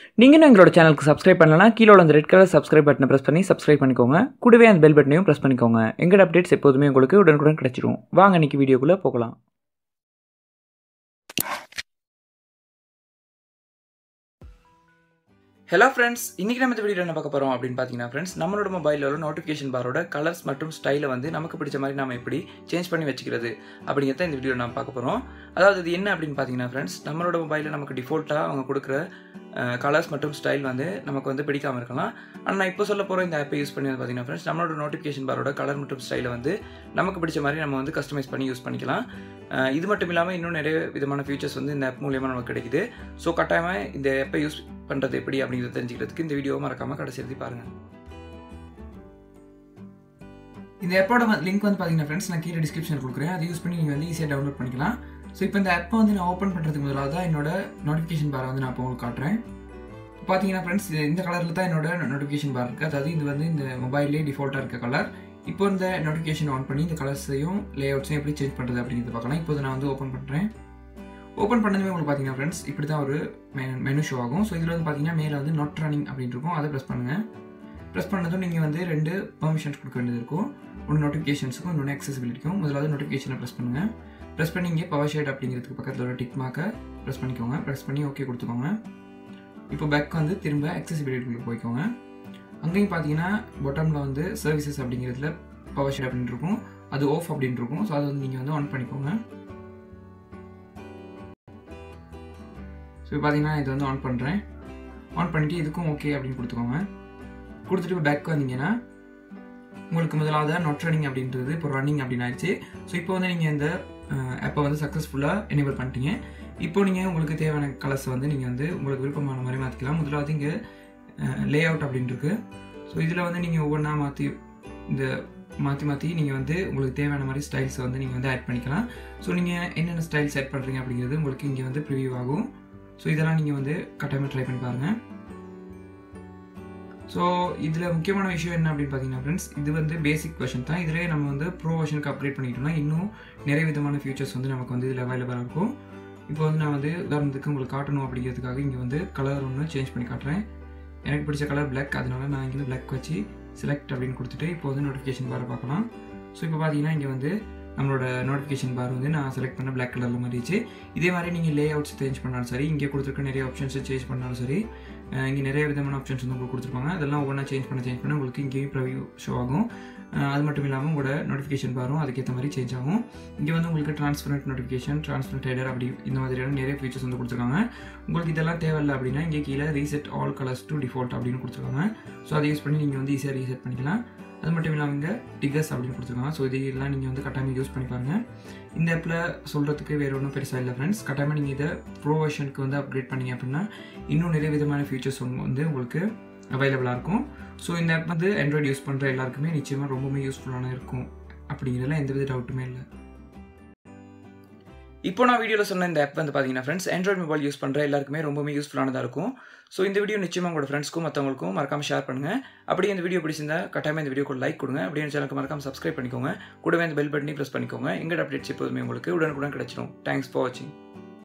நீங்களும் எங்களோட சேனலுக்கு சப்ஸ்கிரைப் பண்ணலனா கீழே உள்ள அந்த ரெட் கலர் சப்ஸ்கிரைப் பட்டனை ப்ரெஸ் பண்ணி சப்ஸ்கிரைப் பண்ணிக்கோங்க கூடவே அந்த பெல் பட்டனையும் ப்ரெஸ் பண்ணிக்கோங்க எங்களோட அப்டேட்ஸ் எப்போதுமே உங்களுக்கு உடனுக்குடன் கிடைச்சிரும் வாங்க இன்னைக்கு வீடியோக்குள்ளே போகலாம் ஹலோ ஃப்ரெண்ட்ஸ் இன்றைக்கி நம்ம இந்த வீடியோ என்ன பார்க்க போகிறோம் அப்படின்னு பார்த்தீங்கன்னா ஃப்ரெண்ட்ஸ் நம்மளோட மொபைலில் உள்ள நோட்டிஃபிகேஷன் பாரோட கலர்ஸ் மற்றும் ஸ்டைலை வந்து நமக்கு பிடிச்ச மாதிரி நம்ம எப்படி சேஞ்ச் பண்ணி வச்சுக்கிறது அப்படிங்கிறத இந்த வீடியோ நம்ம பார்க்க போகிறோம் அதாவது இது என்ன அப்படின்னு பார்த்தீங்கன்னா ஃப்ரெண்ட்ஸ் நம்மளோட மொபைலில் நமக்கு டிஃபால்ட்டாக அவங்க கொடுக்குற கலர்ஸ் மற்றும் ஸ்டைல் வந்து நமக்கு வந்து பிடிக்காமல் இருக்கலாம் ஆனால் நான் இப்போ சொல்ல போகிற இந்த ஆப்பை யூஸ் பண்ணி வந்து பார்த்தீங்கன்னா ஃப்ரெண்ட்ஸ் நம்மளோட நோட்டிஃபிகேஷன் பாரோட கலர் மற்றும் ஸ்டைலை வந்து நமக்கு பிடிச்ச மாதிரி நம்ம வந்து கஸ்டமைஸ் பண்ணி யூஸ் பண்ணிக்கலாம் அஹ் இது மட்டும் இல்லாமல் இன்னும் நிறைய விதமான ஃபீச்சர்ஸ் வந்து இந்த ஆப் மூலியமாக நமக்கு கிடைக்குது ஸோ கட்டாயமாக இந்த ஆப்பை யூஸ் பண்ணுறது எப்படி அப்படிங்கிறத தெரிஞ்சுக்கிறதுக்கு இந்த வீடியோவை மறக்காமல் கடைசி எழுதி பாருங்கள் இந்த ஆப்போட லிங்க் வந்து பார்த்தீங்கன்னா ஃப்ரெண்ட்ஸ் நான் கீழே டிஸ்கிரிப்ஷன் கொடுக்குறேன் அதை யூஸ் பண்ணி நீங்கள் வந்து ஈஸியாக டவுன்லோட் பண்ணிக்கலாம் ஸோ இப்போ இந்த ஆப்பை வந்து நான் ஓப்பன் பண்ணுறதுக்கு முதலாக தான் என்னோட நோட்டிஃபிகேஷன் பாரை வந்து நான் இப்போ உங்களுக்கு காட்டுறேன் பார்த்தீங்கன்னா ஃப்ரெண்ட்ஸ் இந்த கலரில் தான் என்னோட நோட்டிஃபிகேஷன் பார் இருக்குது அதாவது இது வந்து இந்த மொபைல்லே டிஃபால்ட்டாக இருக்க கலர் இப்போ இந்த நோட்டிஃபிகேஷன் ஆன் பண்ணி இந்த கலர்ஸையும் லே அவுட்ஸையும் எப்படி சேஞ்ச் பண்ணுறது அப்படிங்கிறத பார்க்கலாம் இப்போ நான் வந்து ஓப்பன் பண்ணுறேன் ஓப்பன் பண்ணதுமே உங்களுக்கு பார்த்தீங்கன்னா ஃப்ரெண்ட்ஸ் இப்படி தான் ஒரு மெனு ஷோ ஆகும் ஸோ இதில் வந்து பார்த்தீங்கன்னா மேலே வந்து நாட் ரன்னிங் அப்படின்னு இருக்கும் அதை ப்ரெஸ் பண்ணுங்கள் ப்ரெஸ் பண்ணதும் நீங்கள் வந்து ரெண்டு பர்மிஷன்ஸ் கொடுக்க வேண்டியது இருக்கும் ஒன்று நோட்டிஃபிகேஷன்ஸுக்கும் இன்னொன்று accessibility-க்கும் முதலாவது நோட்டிஃபிகேஷனை ப்ரெஸ் பண்ணுங்கள் ப்ரெஸ் பண்ணி இங்கே பவர் ஷேட் அப்படிங்கிறதுக்கு பக்கத்தில் ஒரு டிக் மார்க்கை ப்ரெஸ் பண்ணிக்கோங்க ப்ரெஸ் பண்ணி ஓகே கொடுத்துக்கோங்க இப்போ பேக் வந்து திரும்ப accessibility-க்குள்ள போய்க்கோங்க அங்கேயும் பார்த்தீங்கன்னா பாட்டமில் வந்து சர்வீசஸ் அப்படிங்கிறதுல பவர் ஷேட் அப்படின்னு இருக்கும் அது ஆஃப் அப்படின்னு இருக்கும் ஸோ அதை வந்து நீங்கள் வந்து ஆன் பண்ணிக்கோங்க ஸோ இப்போ பார்த்தீங்கன்னா இது வந்து ஆன் பண்ணுறேன் ஆன் பண்ணிவிட்டு இதுக்கும் ஓகே அப்படின்னு கொடுத்துக்கோங்க கொடுத்துட்டு பேக் வந்தீங்கன்னா உங்களுக்கு முதலாவது நாட் ரன்னிங் அப்படின்றது இப்போ ரன்னிங் அப்படின்னு ஆயிடுச்சு ஸோ இப்போ வந்து நீங்கள் இந்த ஆப்பை வந்து சக்ஸஸ்ஃபுல்லாக எனேபிள் பண்ணிட்டீங்க இப்போ நீங்கள் உங்களுக்கு தேவையான கலர்ஸ் வந்து நீங்கள் வந்து உங்களுக்கு விருப்பமான மாதிரி மாற்றிக்கலாம் முதலாவது இங்கே லே அவுட் அப்படின்னு இருக்கு ஸோ இதில் வந்து நீங்கள் ஒவ்வொன்றா மாற்றி இந்த மாற்றி மாற்றி நீங்கள் வந்து உங்களுக்கு தேவையான மாதிரி ஸ்டைல்ஸை வந்து நீங்கள் வந்து ஆட் பண்ணிக்கலாம் ஸோ நீங்கள் என்னென்ன ஸ்டைல்ஸ் ஆட் பண்ணுறீங்க அப்படிங்கிறது உங்களுக்கு இங்கே வந்து ப்ரிவியூ ஆகும் ஸோ இதெல்லாம் நீங்கள் வந்து கட்டாயமாக ட்ரை பண்ணி பாருங்கள் ஸோ இதில் முக்கியமான விஷயம் என்ன அப்படின்னு பார்த்தீங்கன்னா ஃப்ரெண்ட்ஸ் இது வந்து பேசிக் வெர்ஷன் தான் இதிலே நம்ம வந்து ப்ரோ வெர்ஷனுக்கு அப்கிரேட் பண்ணிட்டோம்னா இன்னும் நிறைய விதமான ஃபியூச்சர்ஸ் வந்து நமக்கு வந்து இதில் அவைலபிளாக இருக்கும் இப்போ வந்து நான் வந்து உதாரணத்துக்கு உங்களுக்கு காட்டணும் அப்படிங்கிறதுக்காக இங்கே வந்து கலர் ஒன்று சேஞ்ச் பண்ணி காட்டுறேன் எனக்கு பிடிச்ச கலர் பிளாக் அதனால நான் இங்கே பிளாக் வச்சு செலக்ட் அப்படின்னு கொடுத்துட்டு இப்போ வந்து நோட்டிஃபிகேஷன் பாரை பார்க்கலாம் ஸோ இப்போ பார்த்தீங்கன்னா இங்கே வந்து நம்மளோட நோட்டிஃபிகேஷன் பார் வந்து நான் செலக்ட் பண்ண பிளாக் கலரில் மாறிடுச்சு இதே மாதிரி நீங்கள் லே அவுட்ஸ் சேஞ்ச் பண்ணாலும் சரி இங்கே கொடுத்துருக்க நிறைய ஆப்ஷன்ஸை சேஞ்ச் பண்ணாலும் சரி இங்கே நிறைய விதமான ஆப்ஷன்ஸ் வந்து உங்களுக்கு கொடுத்துருப்பாங்க அதெல்லாம் ஒவ்வொன்றா சேஞ்ச் பண்ண சேஞ்ச் பண்ண உங்களுக்கு இங்கேயும் ப்ரிவியூ ஷோ ஆகும் அது மட்டும் இல்லாமல் உங்களோட நோட்டிஃபிகேஷன் பாரும் அதுக்கேற்ற மாதிரி சேஞ்ச் ஆகும் இங்கே வந்து உங்களுக்கு ட்ரான்ஸ்பரண்ட் நோட்டிஃபிகேஷன் ட்ரான்ஸ்பரண்ட் ஹெடர் அப்படி இந்த மாதிரியான நிறைய ஃபீச்சர்ஸ் வந்து கொடுத்துருக்காங்க உங்களுக்கு இதெல்லாம் தேவையில்லை அப்படின்னா இங்கே கீழே reset all colours to default அப்படின்னு கொடுத்துருக்காங்க ஸோ அதை யூஸ் பண்ணி நீங்கள் வந்து ஈஸியாக ரீசெட் பண்ணிக்கலாம் அது மட்டும் இல்லாமல் இங்கே டிகர்ஸ் அப்படின்னு கொடுத்துருக்காங்க ஸோ இதெல்லாம் நீங்கள் வந்து கட்டாயமாக யூஸ் பண்ணி பாருங்கள் இந்த ஆப்பில் சொல்கிறதுக்கு வேறு ஒன்றும் பெருசாக இல்லை ஃப்ரெண்ட்ஸ் கட்டாயமாக நீங்கள் இதை ப்ரோ வெர்ஷனுக்கு வந்து அப்கிரேட் பண்ணீங்க அப்படின்னா இன்னும் நிறைய விதமான ஃபீச்சர்ஸ் வந்து உங்களுக்கு அவைலபிளாக இருக்கும் ஸோ இந்த ஆப் வந்து ஆண்ட்ராய்டு யூஸ் பண்ணுற எல்லாருக்குமே நிச்சயமாக ரொம்பவுமே யூஸ்ஃபுல்லான இருக்கும் அப்படிங்கிறதுல எந்தவித டவுட்டுமே இல்லை இப்போ நான் வீடியோவில் சொன்ன இந்த ஆப் வந்து பார்த்தீங்கன்னா ஃப்ரெண்ட்ஸ் ஆண்ட்ராய்டு மொபைல் யூஸ் பண்ணுற எல்லாருக்குமே ரொம்பவே யூஸ்ஃபுல்லானதாக இருக்கும் ஸோ இந்த வீடியோ நிச்சயமாக உங்களோட ஃப்ரெண்ட்ஸ்க்கும் மற்றவங்களுக்கும் மறக்காம ஷேர் பண்ணுங்கள் அப்படியே இந்த வீடியோ பிடிச்சிருந்தா கட்டாயமாக இந்த வீடியோக்கு லைக் கொடுங்க அப்படியே சேனலுக்கு மறக்காம சப்ஸ்கிரைப் பண்ணிக்கோங்க கூடவே இந்த பெல் பட்டனையும் ப்ரெஸ் பண்ணிக்கோங்க எங்களோட அப்டேட்ஸ் எப்போதுமே உங்களுக்கு உடனுக்குடன் கிடைச்சிடும் தேங்க்ஸ் ஃபார் வாட்சிங்